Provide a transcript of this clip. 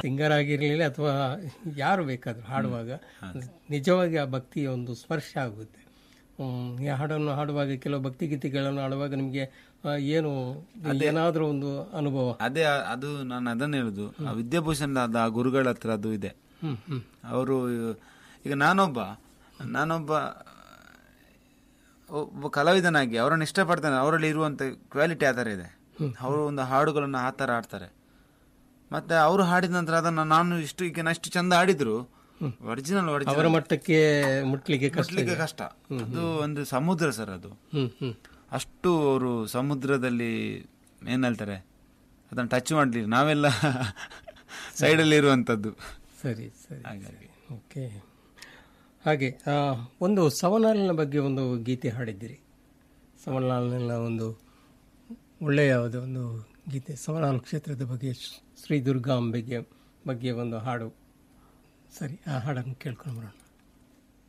singer ಆಗಿರಲಿಲ್ಲ ಅಥವಾ ಯಾರು ಬೇಕಾದರೂ ಹಾಡುವಾಗ ನಿಜವಾಗಿ ಆ ಭಕ್ತಿಯ ಒಂದು ಸ್ಪರ್ಶ ಆಗುತ್ತೆ ಹ್ಮ್, ಈ ಹಾಡನ್ನು ಹಾಡುವಾಗ ಕೆಲವು ಭಕ್ತಿ ಗೀತೆಗಳನ್ನು ಹಾಡುವಾಗ ನಿಮಗೆ ಆ, ಏನು ಏನಾದರೂ ಒಂದು ಅನುಭವ ಅದೇ ಆ- ಅದು ನಾನು ಅದನ್ನ ಹೇಳುದು ಆ ವಿದ್ಯಾಭೂಷಣ ಆದ ಆ ಗುರುಗಳ ಹತ್ರ ಅದು ಇದೆ ಹ್ಮ್ ಹ್ಮ್ ಅವರು ಈಗ ನಾನೊಬ್ಬ ನಾನೊಬ್ಬ ಒಬ್ಬ ಕಲಾವಿದನಾಗಿ ಅವರನ್ನು ಇಷ್ಟಪಡ್ತಾನೆ ಅವರಲ್ಲಿ ಇರುವಂತ ಕ್ವಾಲಿಟಿ ಆ ಥರ ಇದೆ ಅವರು ಒಂದು ಹಾಡುಗಳನ್ನು ಆ ಥರ ಆಡ್ತಾರೆ ಮತ್ತೆ ಅವರು ಹಾಡಿದ ನಂತರ ಅದನ್ನು ನಾನು ಇಷ್ಟು ಈಗ ನಾ ಇಷ್ಟು ಚಂದ ಆಡಿದ್ರು ಒರಿಜಿನಲ್ ಅವರ ಒರಿಜಿನಲ್ ಮಟ್ಟಕ್ಕೆ ಮುಟ್ಲಿಕ್ಕೆ ಕಷ್ಟ ಮುಟ್ಲಿಕ್ಕೆ ಕಷ್ಟ ಅದು ಒಂದು ಸಮುದ್ರ ಸರ್ ಅದು ಹ್ಮ್ ಹ್ಮ್ ಅಷ್ಟು ಅವರು ಸಮುದ್ರದಲ್ಲಿ ಏನ್ ಹೇಳ್ತಾರೆ ಅದನ್ನು ಟಚ್ ಮಾಡಲಿ ನಾವೆಲ್ಲ ಸೈಡಲ್ಲಿ ಇರುವಂಥದ್ದು ಸರಿ ಸರಿ ಹಾಗಾಗಿ ಓಕೆ ಹಾಗೆ ಆ, ಒಂದು ಸವನಾಲಿನ ಬಗ್ಗೆ ಒಂದು ಗೀತೆ ಹಾಡಿದ್ದೀರಿ ಸವನಾಲಿನ ಒಂದು ಒಳ್ಳೆಯ ಯಾವುದೋ ಒಂದು ಗೀತೆ ಸವನಾಲ್ ಕ್ಷೇತ್ರದ ಬಗ್ಗೆ ಶ್ರೀ- ಶ್ರೀ ದುರ್ಗಾಂಬೆಗೆ ಬಗ್ಗೆ ಒಂದು ಹಾಡು ಸರಿ ಆ ಹಾಡನ್ನು ಕೇಳ್ಕೊಂಡು ಬರೋಣ